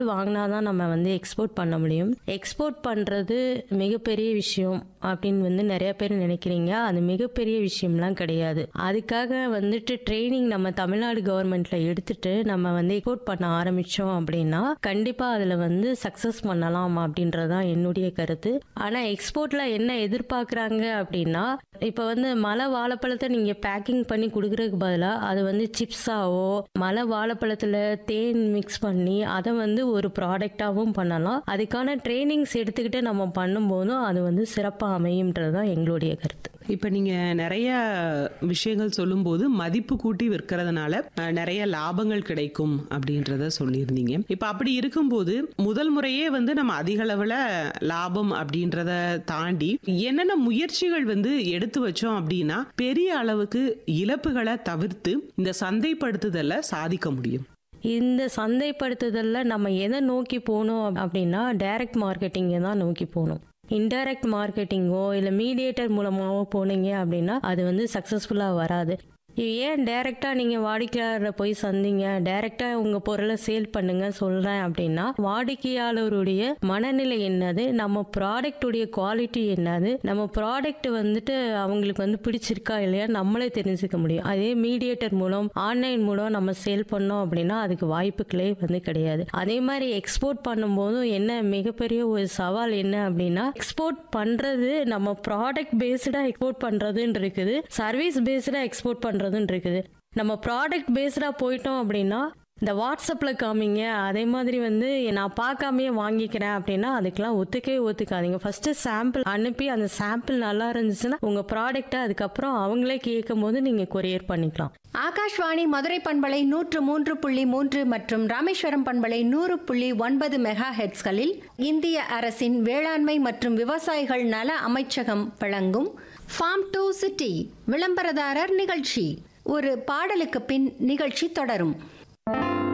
வாங்கினா தான் நம்ம வந்து எக்ஸ்போர்ட் பண்ண முடியும் எக்ஸ்போர்ட் பண்ணுறது மிகப்பெரிய விஷயம் அப்படின்னு வந்து நிறைய பேர் நினைக்கிறீங்க அது மிகப்பெரிய விஷயம்லாம் கிடையாது அதுக்காக வந்துட்டு ட்ரைனிங் நம்ம தமிழ்நாடு கவர்மெண்ட்ல எடுத்துட்டு நம்ம வந்து எக்ஸ்போர்ட் பண்ண ஆரம்பிச்சோம் அப்படின்னா கண்டிப்பா அதுல வந்து சக்சஸ் பண்ணலாம் அப்படின்றது தான் என்னுடைய கருத்து ஆனா எக்ஸ்போர்ட்ல என்ன எதிர்பார்க்கறாங்க அப்படின்னா இப்ப வந்து மலை வாழைப்பழத்தை நீங்க பேக்கிங் பண்ணி கொடுக்கறதுக்கு பதிலா அது வந்து சிப்ஸாவோ மலை வாழைப்பழத்துல தேன் மிக்ஸ் பண்ணி அதை வந்து ஒரு ப்ராடக்டாகவும் பண்ணலாம் அதுக்கான ட்ரைனிங்ஸ் எடுத்துக்கிட்டு நம்ம பண்ணும்போதும் அது வந்து சிறப்பாக அமையும்ன்றது தான் எங்களுடைய கருத்து இப்ப நீங்க நிறைய விஷயங்கள் சொல்லும்போது மதிப்பு கூட்டி விற்கிறதுனால அஹ், நிறைய லாபங்கள் கிடைக்கும் அப்படின்றத சொல்லியிருந்தீங்க இப்ப அப்படி இருக்கும்போது முதல் முறையே வந்து நம்ம அதிக அளவுல லாபம் அப்படின்றத தாண்டி என்னென்ன முயற்சிகள் வந்து எடுத்து வச்சோம் அப்படின்னா பெரிய அளவுக்கு இழப்புகளை தவிர்த்து இந்த சந்தைப்படுத்துதலை சாதிக்க முடியும் இந்த சந்தைப்படுத்துதல்ல நம்ம எதை நோக்கி போகணும் அப்படின்னா டைரக்ட் மார்க்கெட்டிங்கை தான் நோக்கி போகணும் இன்டைரக்ட் மார்க்கெட்டிங்கோ இல்லை மீடியேட்டர் மூலமாகவோ போனீங்க அப்படின்னா அது வந்து சக்ஸஸ்ஃபுல்லாக வராது ஏன் டைரெக்டாக நீங்கள் வாடிக்கையாளரை போய் சந்திங்க டைரெக்டாக உங்கள் பொருளை சேல் பண்ணுங்க சொல்கிறேன் அப்படின்னா வாடிக்கையாளருடைய மனநிலை என்னது நம்ம ப்ராடக்ட்டுடைய குவாலிட்டி என்னது நம்ம ப்ராடக்ட் வந்துட்டு அவங்களுக்கு வந்து பிடிச்சிருக்கா இல்லையா நம்மளே தெரிஞ்சுக்க முடியும் அதே மீடியேட்டர் மூலம் ஆன்லைன் மூலம் நம்ம சேல் பண்ணோம் அப்படின்னா அதுக்கு வாய்ப்புகளே வந்து கிடையாது அதே மாதிரி எக்ஸ்போர்ட் பண்ணும்போதும் என்ன மிகப்பெரிய ஒரு சவால் என்ன அப்படின்னா எக்ஸ்போர்ட் பண்றது நம்ம ப்ராடக்ட் பேஸ்டா எக்ஸ்போர்ட் பண்றதுன்னு இருக்குது சர்வீஸ் பேஸ்டா எக்ஸ்போர்ட் பண்றதுன்னு இருக்குது நம்ம ப்ராடக்ட் பேஸ்டா போயிட்டோம் அப்படின்னா இந்த வாட்ஸ்அப்பில் காமிங்க அதே மாதிரி வந்து நான் பார்க்காமயே வாங்கிக்கிறேன் அப்படின்னா அதுக்கெல்லாம் ஒத்துக்கவே ஒத்துக்காதீங்க ஃபர்ஸ்ட் சாம்பிள் அனுப்பி அந்த சாம்பிள் நல்லா இருந்துச்சுன்னா உங்கள் ப்ராடக்ட்டை அதுக்கப்புறம் அவங்களே கேட்கும் போது நீங்கள் கொரியர் பண்ணிக்கலாம் ஆகாஷ்வாணி மதுரை பண்பலை நூற்று மூன்று புள்ளி மூன்று மற்றும் ராமேஸ்வரம் பண்பலை நூறு புள்ளி ஒன்பது மெகா ஹெட்ஸ்களில் இந்திய அரசின் வேளாண்மை மற்றும் விவசாயிகள் நல அமைச்சகம் வழங்கும் ஃபார்ம் டு சிட்டி விளம்பரதாரர் நிகழ்ச்சி ஒரு பாடலுக்கு பின் நிகழ்ச்சி தொடரும்